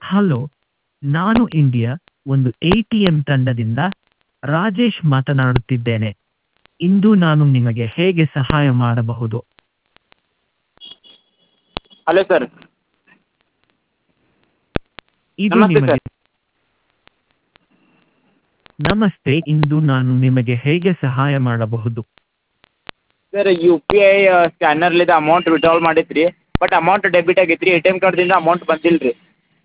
hello ನಾನು India ಒಂದು A T M ತಂಡದಿಂದ ರಾಜೇಶ್ ಮಾತನಾಡುತ್ತಿದ್ದೇನೆ ಇಂದು ನಾನು ನಿಮಗೆ ಹೇಗೆ ಸಹಾಯ ಮಾಡಬಹುದು ಹಲೋ ಸರ್ ಇದು ನಮಸ್ತೆ ನಿಮಗೆ ನಮಸ್ತೆ ಇಂದು ನಾನು ನಿಮಗೆ ಹೇಗೆ ಸಹಾಯ ಮಾಡಬಹುದು ಸರ್ ಯು ಪಿ ಐ ಸ್ಕ್ಯಾನರ್ಲಿಂದ ಅಮೌಂಟ್ ವಿಡ್ರಾಲ್ ಮಾಡಿದ್ರಿ ಬಟ್ ಅಮೌಂಟ್ ಡೆಬಿಟ್ ಆಗೈತೆ ರೀ ಎ ಟಿ ಎಮ್ ಕಾರ್ಡ್ದಿಂದ ಅಮೌಂಟ್ ಬಂದಿಲ್ಲ ರೀ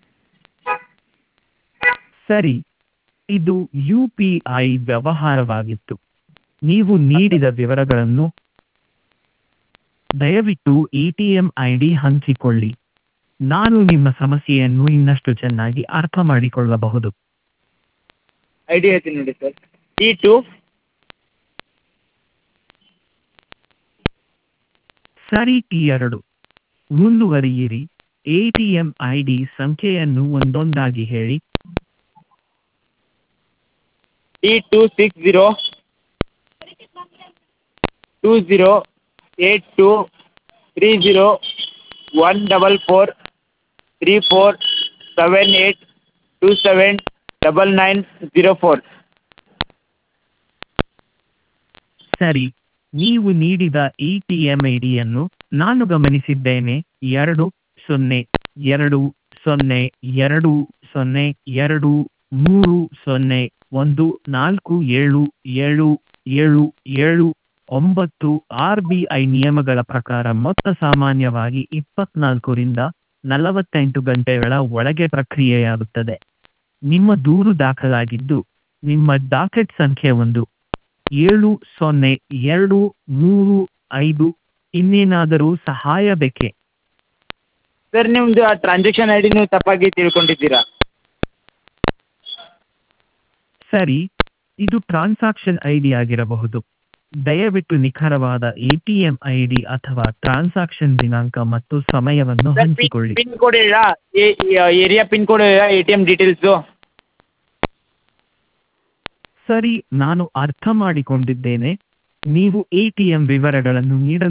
ಸರಿ ಇದು ಯು ಪಿ ಐ ವ್ಯವಹಾರವಾಗಿತ್ತು ನೀವು ನೀಡಿದ ವಿವರಗಳನ್ನು ದಯವಿಟ್ಟು A T M I D ಹಂಚಿಕೊಳ್ಳಿ ನಾನು ನಿಮ್ಮ ಸಮಸ್ಯೆಯನ್ನು ಇನ್ನಷ್ಟು ಚೆನ್ನಾಗಿ ಅರ್ಥ ಮಾಡಿಕೊಳ್ಳಬಹುದು ಐ ಡಿ ಹೇಳ್ತೀನಿ ನೋಡಿ ಸರ್ ಟಿ ಟು ಸರಿ ಟಿ ಎರಡು ಮುಂದುವರಿಯಿರಿ A T M I D ಸಂಖ್ಯೆಯನ್ನು ಒಂದೊಂದಾಗಿ ಹೇಳಿ T two six zero two zero eight two three zero one double four three four seven eight two seven double nine zero four ಸರಿ ನೀವು ನೀಡಿದ E T M I ಡಿಯನ್ನು ನಾನು ಗಮನಿಸಿದ್ದೇನೆ ಎರಡು ಸೊನ್ನೆ ಎರಡು ಸೊನ್ನೆ ಎರಡು ಸೊನ್ನೆ ಎರಡು ಮೂರು ಸೊನ್ನೆ ಒಂದು ನಾಲ್ಕು ಏಳು ಏಳು ಏಳು ಏಳು ಒಂಬತ್ತು ಆರ್ ಬಿ ಐ ನಿಯಮಗಳ ಪ್ರಕಾರ ಮೊತ್ತ ಸಾಮಾನ್ಯವಾಗಿ ಇಪ್ಪತ್ನಾಲ್ಕರಿಂದ ನಲವತ್ತೆಂಟು ಗಂಟೆಗಳ ಒಳಗೆ ಪ್ರಕ್ರಿಯೆಯಾಗುತ್ತದೆ ನಿಮ್ಮ ದೂರು ದಾಖಲಾಗಿದ್ದು ನಿಮ್ಮ ಡಾಕೆಟ್ ಸಂಖ್ಯೆ ಒಂದು ಏಳು ಸೊನ್ನೆ ಎರಡು ಮೂರು ಐದು ಇನ್ನೇನಾದರೂ ಸಹಾಯ ಬೇಕೇ ಸರ್ ನಿಮ್ಮದು ಆ ಟ್ರಾನ್ಸಾಕ್ಷನ್ ಐ ಡಿ ನೀವು ತಪ್ಪಾಗಿ ತಿಳ್ಕೊಂಡಿದ್ದೀರಾ ಸರಿ ಇದು ಟ್ರಾನ್ಸಾಕ್ಷನ್ ಐ ಡಿ ಆಗಿರಬಹುದು ದಯವಿಟ್ಟು ನಿಖರವಾದ A T M I D ಅಥವಾ ಟ್ರಾನ್ಸಾಕ್ಷನ್ ದಿನಾಂಕ ಮತ್ತು ಸಮಯವನ್ನು ಸರ್ ಹಂಚಿಕೊಳ್ಳಿ ಪಿನ್ ಕೋಡ್ ಹೇಳ area pin code A T M details ಸರಿ ನಾನು ಅರ್ಥ ಮಾಡಿಕೊಂಡಿದ್ದೇನೆ ನೀವು ಎ ಟಿ ಎಂ ವಿವರಗಳನ್ನು ನೀಡ